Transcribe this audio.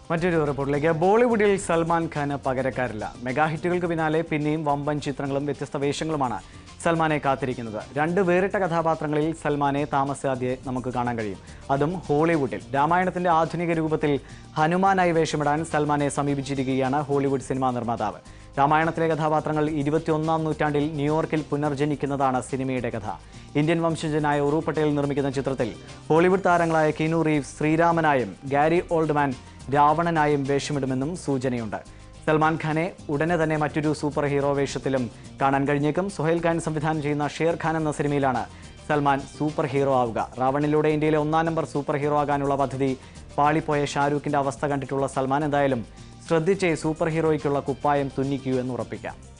മറ്റൊരു റിപ്പോർട്ടിലേക്ക് ബോളിവുഡിൽ സൽമാൻ ഖാന് പകരക്കാരില്ല മെഗാ ഹിറ്റുകൾക്ക് പിന്നാലെ പിന്നെയും വമ്പൻ ചിത്രങ്ങളും വ്യത്യസ്ത വേഷങ്ങളുമാണ് സൽമാനെ കാത്തിരിക്കുന്നത് രണ്ട് വേറിട്ട കഥാപാത്രങ്ങളിൽ സൽമാനെ താമസാദ്യെ നമുക്ക് കാണാൻ കഴിയും അതും ഹോളിവുഡിൽ രാമായണത്തിന്റെ ആധുനിക രൂപത്തിൽ ഹനുമാനായി വേഷമിടാൻ സൽമാനെ സമീപിച്ചിരിക്കുകയാണ് ഹോളിവുഡ് സിനിമാ നിർമ്മാതാവ് രാമായണത്തിലെ കഥാപാത്രങ്ങൾ ഇരുപത്തിയൊന്നാം നൂറ്റാണ്ടിൽ ന്യൂയോർക്കിൽ പുനർജനിക്കുന്നതാണ് സിനിമയുടെ കഥ ഇന്ത്യൻ വംശജനായ ഉറു പട്ടേൽ നിർമ്മിക്കുന്ന ചിത്രത്തിൽ ഹോളിവുഡ് താരങ്ങളായ കിനു റീവ്സ് ശ്രീരാമനായും ഗാരി ഓൾഡ്മാൻ രാവണനായും വേഷമിടുമെന്നും സൂചനയുണ്ട് സൽമാൻ ഖാനെ ഉടനെ തന്നെ മറ്റൊരു സൂപ്പർ ഹീറോ വേഷത്തിലും കാണാൻ കഴിഞ്ഞേക്കും സുഹൈൽ ഖാൻ സംവിധാനം ചെയ്യുന്ന ഷേർ ഖാൻ എന്ന സിനിമയിലാണ് സൽമാൻ സൂപ്പർ ഹീറോ ആവുക റാവണിലൂടെ ഇന്ത്യയിലെ ഒന്നാം നമ്പർ സൂപ്പർ ഹീറോ ആകാനുള്ള പദ്ധതി പാളിപ്പോയ ഷാരൂഖിന്റെ അവസ്ഥ കണ്ടിട്ടുള്ള സൽമാൻ എന്തായാലും ശ്രദ്ധിച്ചേ സൂപ്പർ ഹീറോയ്ക്കുള്ള കുപ്പായം തുന്നിക്കൂ എന്ന് ഉറപ്പിക്കാം